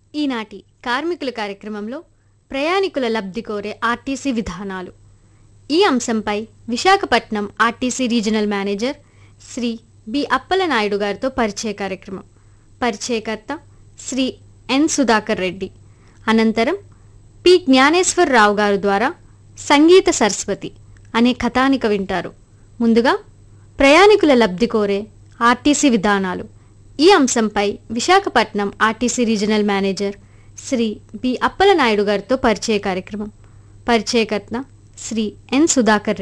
ఈనాటి కార్మికుల కార్యక్రమంలో ప్రయాణికుల లబ్ధి కోరే ఆర్టీసీ విధానాలు ఈ అంశంపై Visakhapatnam RTC regional manager Shri B Appalanaidu గారితో పరిచయ కార్యక్రమం పరిచయకర్త శ్రీ ఎన్ సుధాకర్ రెడ్డి అనంతరం పి జ్ఞానేశ్వరరావు గారు ద్వారా సంగీత సరస్వతి అనే కథానిక వింటారు ముందుగా ప్రయాణికుల లబ్ధి కోరే ఆర్టీసీ విధానాలు ఈ అంశంపై Visakhapatnam RTC regional manager Shri B Appalanaidu గారితో పరిచయ కార్యక్రమం పరిచయకర్త శ్రీ ఎన్ సుధాకర్ రెడ్డి